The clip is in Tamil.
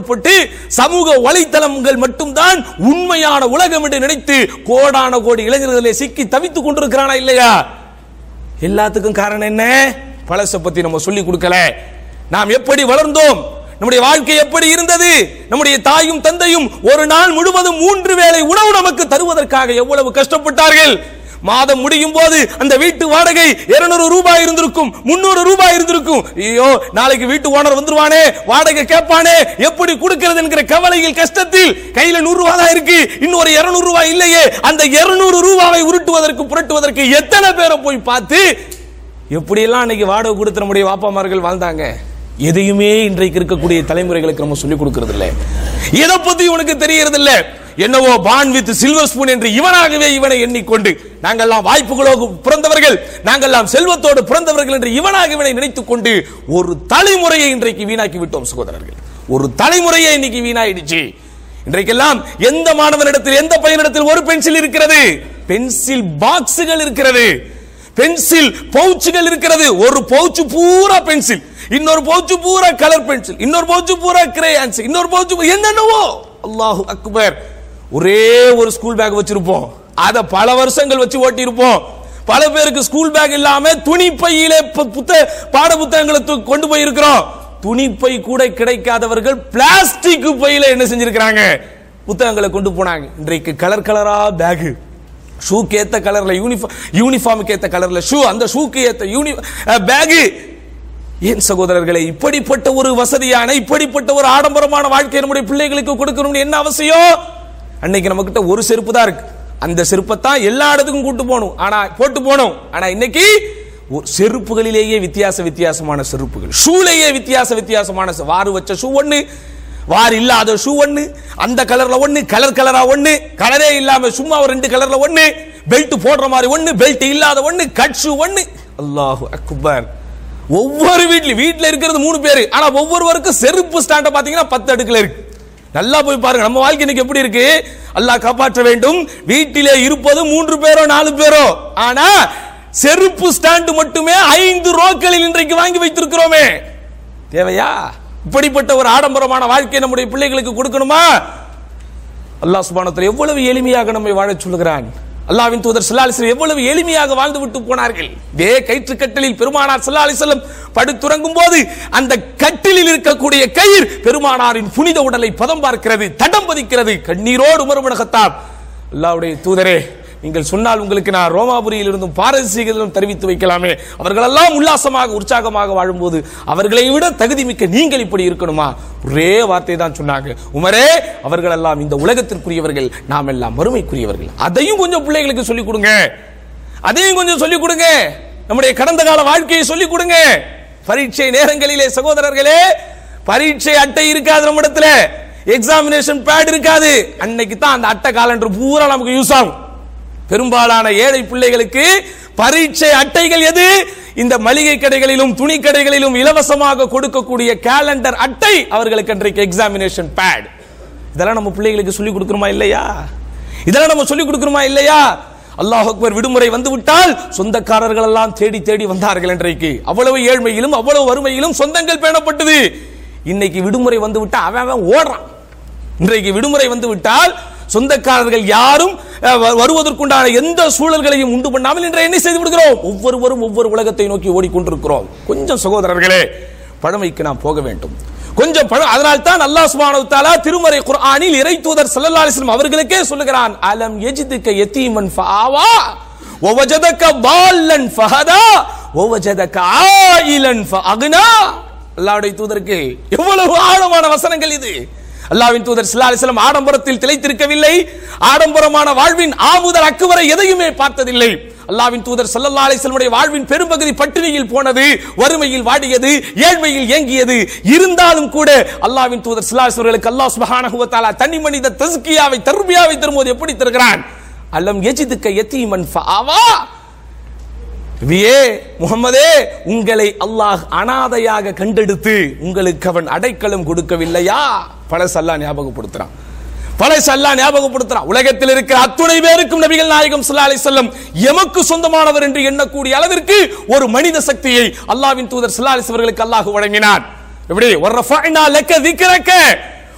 போடப்பட்டு சமூக வலைத்தளங்கள் மட்டும்தான் உண்மையான உலகம் என்று நினைத்து கோடான கோடி இளைஞர்களை சிக்கி தவித்துக் கொண்டிருக்கிறானா இல்லையா எல்லாத்துக்கும் காரணம் என்ன பழச பத்தி நம்ம சொல்லி கொடுக்கல நாம் எப்படி வளர்ந்தோம் நம்முடைய வாழ்க்கை எப்படி இருந்தது நம்முடைய தாயும் தந்தையும் ஒரு நாள் முழுவதும் மூன்று வேளை உணவு நமக்கு தருவதற்காக எவ்வளவு கஷ்டப்பட்டார்கள் மாதம் முடியும் போது அந்த வீட்டு வாடகை 200 ரூபாய் இருந்திருக்கும் முன்னூறு ரூபாய் இருந்திருக்கும் ஐயோ நாளைக்கு வீட்டு ஓனர் வந்துருவானே வாடகை கேட்பானே எப்படி கொடுக்கிறது என்கிற கவலையில் கஷ்டத்தில் கையில நூறு ரூபாய் தான் இருக்கு இன்னொரு 200 ரூபாய் இல்லையே அந்த 200 ரூபாவை உருட்டுவதற்கு புரட்டுவதற்கு எத்தனை பேரை போய் பார்த்து எப்படியெல்லாம் அன்னைக்கு வாடகை கொடுத்து நம்முடைய வாப்பாமார்கள் வாழ்ந்தாங்க எதையுமே இன்றைக்கு இருக்கக்கூடிய தலைமுறைகளுக்கு நம்ம சொல்லிக் கொடுக்கிறது இல்ல எதை பத்தி உனக்கு தெரியறது இல்ல என்னவோ பான் வித் சில்வர் ஸ்பூன் என்று இவனாகவே இவனை எண்ணிக்கொண்டு நாங்கெல்லாம் வாய்ப்புகளோடு பிறந்தவர்கள் நாங்கெல்லாம் செல்வத்தோடு பிறந்தவர்கள் என்று இவனாக இவனை நினைத்துக் கொண்டு ஒரு தலைமுறையை இன்றைக்கு வீணாக்கி விட்டோம் சகோதரர்கள் ஒரு தலைமுறையை இன்னைக்கு வீணாயிடுச்சு இன்றைக்கெல்லாம் எந்த மாணவனிடத்தில் எந்த பையனிடத்தில் ஒரு பென்சில் இருக்கிறது பென்சில் பாக்ஸுகள் இருக்கிறது பென்சில் பவுச்சுகள் இருக்கிறது ஒரு பவுச் பூரா பென்சில் இன்னொரு பவுச் பூரா கலர் பென்சில் இன்னொரு பவுச் பூரா கிரேயான்ஸ் இன்னொரு பவுச் என்னென்னவோ அல்லாஹு அக்பர் ஒரே ஒரு ஸ்கூல் பேக் வச்சிருப்போம் அத பல வருஷங்கள் வச்சு ஓட்டி இருப்போம் பல பேருக்கு ஸ்கூல் பேக் இல்லாம துணி பையிலே பு- புத்த பாட புத்தகங்களை தூ- கொண்டு போய் இருக்கிறோம் துணிப்பை கூட கிடைக்காதவர்கள் பிளாஸ்டிக் பையில என்ன செஞ்சிருக்கிறாங்க புத்தகங்களை கொண்டு போனாங்க இன்றைக்கு கலர் கலரா பேக் ஷூக்கு ஏத்த கலர்ல யூனிஃபார்ம் யூனிஃபார்முக்கு ஏத்த கலர்ல ஷூ அந்த ஷூக்கு ஏத்த யூனி பேக் ஏன் சகோதரர்களே இப்படிப்பட்ட ஒரு வசதியான இப்படிப்பட்ட ஒரு ஆடம்பரமான வாழ்க்கை நம்முடைய பிள்ளைகளுக்கு கொடுக்கணும்னு என்ன அவசியம் அன்னைக்கு நம்ம கிட்ட ஒரு செருப்பு தான் இருக்கு அந்த செருப்பை தான் எல்லா இடத்துக்கும் கூட்டு போகணும் ஆனா போட்டு போகணும் ஆனா இன்னைக்கு ஒரு செருப்புகளிலேயே வித்தியாச வித்தியாசமான செருப்புகள் ஷூலேயே வித்தியாச வித்தியாசமான செ- வாரு வச்ச ஷூ ஒண்ணு வார் இல்லாத ஷூ ஒண்ணு அந்த கலர்ல ஒண்ணு கலர் கலரா ஒண்ணு கலரே இல்லாம சும்மா ஒரு ரெண்டு கலர்ல ஒண்ணு பெல்ட் போடுற மாதிரி ஒண்ணு பெல்ட் இல்லாத ஒண்ணு கட் ஷூ ஒண்ணு அல்லாஹு அக்பர் ஒவ்வொரு வீட்லயும் வீட்ல இருக்கிறது மூணு பேரு ஆனா ஒவ்வொருவருக்கும் செருப்பு ஸ்டாண்ட பாத்தீங்கன்னா பத்து அடுக்குல இருக்கு நல்லா போய் பாருங்க நம்ம வாழ்க்கை இன்னைக்கு எப்படி இருக்கு அல்லாஹ் காப்பாற்ற வேண்டும் வீட்டிலே இருப்பது மூன்று பேரோ நாலு பேரோ ஆனா செருப்பு ஸ்டாண்டு மட்டுமே ஐந்து ரோக்களில் இன்றைக்கு வாங்கி வைத்திருக்கிறோமே தேவையா இப்படிப்பட்ட ஒரு ஆடம்பரமான வாழ்க்கை நம்முடைய பிள்ளைகளுக்கு கொடுக்கணுமா அல்லாஹ் சுபானத்தில் எவ்வளவு எளிமையாக நம்மை வாழச் சொல்லுகிறான் அல்லாஹ்வின் தூதர் ஸல்லல்லாஹு அலைஹி வஸல்லம் எவ்வளவு எளிமையாக வாழ்ந்து விட்டு போனார்கள் இதே கயிற்று கட்டிலில் பெருமானார் ஸல்லல்லாஹு அலைஹி வஸல்லம் படுத்துறங்கும் போது அந்த கட்டிலில் இருக்கக்கூடிய கயிர் பெருமானாரின் புனித உடலை பதம் பார்க்கிறது தடம் பதிக்கிறது கண்ணீரோடு உமருமனகத்தார் அல்லாஹ்வுடைய தூதரே நீங்கள் சொன்னால் உங்களுக்கு நான் ரோமாபுரியில் இருந்தும் பாரசீகத்திலும் தெரிவித்து வைக்கலாமே அவர்களெல்லாம் உல்லாசமாக உற்சாகமாக வாழும்போது அவர்களை விட தகுதி மிக்க நீங்கள் இப்படி இருக்கணுமா ஒரே வார்த்தை தான் சொன்னாங்க உமரே அவர்கள் எல்லாம் இந்த உலகத்திற்குரியவர்கள் நாம் எல்லாம் மறுமைக்குரியவர்கள் அதையும் கொஞ்சம் பிள்ளைகளுக்கு சொல்லிக் கொடுங்க அதையும் கொஞ்சம் சொல்லிக் கொடுங்க நம்முடைய கடந்த கால வாழ்க்கையை சொல்லிக் கொடுங்க பரீட்சை நேரங்களிலே சகோதரர்களே பரீட்சை அட்டை இருக்காது நம்ம இடத்துல எக்ஸாமினேஷன் பேட் இருக்காது அன்னைக்கு தான் அந்த அட்டை காலண்டர் பூரா நமக்கு யூஸ் ஆகும் பெரும்பாலான ஏழை பிள்ளைகளுக்கு பரீட்சை அட்டைகள் எது இந்த மளிகை கடைகளிலும் துணி கடைகளிலும் இலவசமாக கொடுக்கக்கூடிய கேலண்டர் அட்டை அவர்களுக்கு அன்றைக்கு எக்ஸாமினேஷன் பேட் இதெல்லாம் நம்ம பிள்ளைகளுக்கு சொல்லி கொடுக்கிறோமா இல்லையா இதெல்லாம் நம்ம சொல்லி கொடுக்கிறோமா இல்லையா அல்லாஹ் அக்பர் விடுமுறை வந்து விட்டால் சொந்தக்காரர்கள் எல்லாம் தேடி தேடி வந்தார்கள் இன்றைக்கு அவ்வளவு ஏழ்மையிலும் அவ்வளவு வறுமையிலும் சொந்தங்கள் பேணப்பட்டது இன்னைக்கு விடுமுறை வந்து விட்டா அவன் அவன் ஓடுறான் இன்றைக்கு விடுமுறை வந்து விட்டால் சொந்தக்காரர்கள் யாரும் அஹ், வ- வருவதற்குண்டான எந்த சூழல்களையும் உண்டு பண்ணாமல் இன்று என்ன செய்து விடுகிறோம் ஒவ்வொருவரும் ஒவ்வொரு உலகத்தை நோக்கி ஓடிக்கொண்டிருக்கிறோம் கொஞ்சம் சகோதரர்களே பழமைக்கு நாம் போக வேண்டும் கொஞ்சம் பழ அதனால் தான் அல்லாஹ் சுப்ஹானஹு வ தஆலா திருமறை குர்ஆனில் இறை தூதர் ஸல்லல்லாஹு அலைஹி வஸல்லம் அவர்களுக்கே சொல்லுகிறான் அலம் யஜிதுக யதீமன் ஃபஆவா ووجدك ضالا فهدى ووجدك عائلا فأغنى அல்லாஹ்வுடைய தூதருக்கு எவ்வளவு ஆழமான வசனங்கள் இது அல்லாஹ்வின் தூதர் ஸல்லல்லாஹு அலைஹி வஸல்லம் ஆடம்பரத்தில் திளைத்திருக்கவில்லை ஆடம்பரமான வாழ்வின் ஆமுதல் அக்குவரை எதையுமே பார்த்ததில்லை அல்லாஹ்வின் தூதர் ஸல்லல்லாஹு அலைஹி வஸல்லமுடைய வாழ்வின் பெரும்பகுதி பட்டினியில் போனது வறுமையில் வாடியது ஏழ்மையில் ஏங்கியது இருந்தாலும் கூட அல்லாஹ்வின் தூதர் ஸல்லல்லாஹு அலைஹி அவர்களுக்கு அல்லாஹ் சுப்ஹானஹு வ தஆலா தனி மனித தஸ்கியாவை தர்பியாவை தரும்போது எப்படி தருகிறான் அலம் யஜிதுக்க யதீமன் ஃபஆவா நபியே முகமதே உங்களை அல்லாஹ் அனாதையாக கண்டெடுத்து உங்களுக்கு அவன் அடைக்கலம் கொடுக்கவில்லையா பழசல்லா ஞாபகப்படுத்துறான் பழசல்லா ஞாபகப்படுத்துறான் உலகத்தில் இருக்கிற அத்துணை பேருக்கும் நபிகள் நாயகம் ஸல்லல்லாஹு அலைஹி வஸல்லம் எமக்கு சொந்தமானவர் என்று எண்ணக்கூடிய அளவிற்கு ஒரு மனித சக்தியை அல்லாஹ்வின் தூதர் ஸல்லல்லாஹு அலைஹி அவர்களுக்கு அல்லாஹ் வழங்கினான் எப்படி வர்ரஃபஅனா லக்க திக்ரக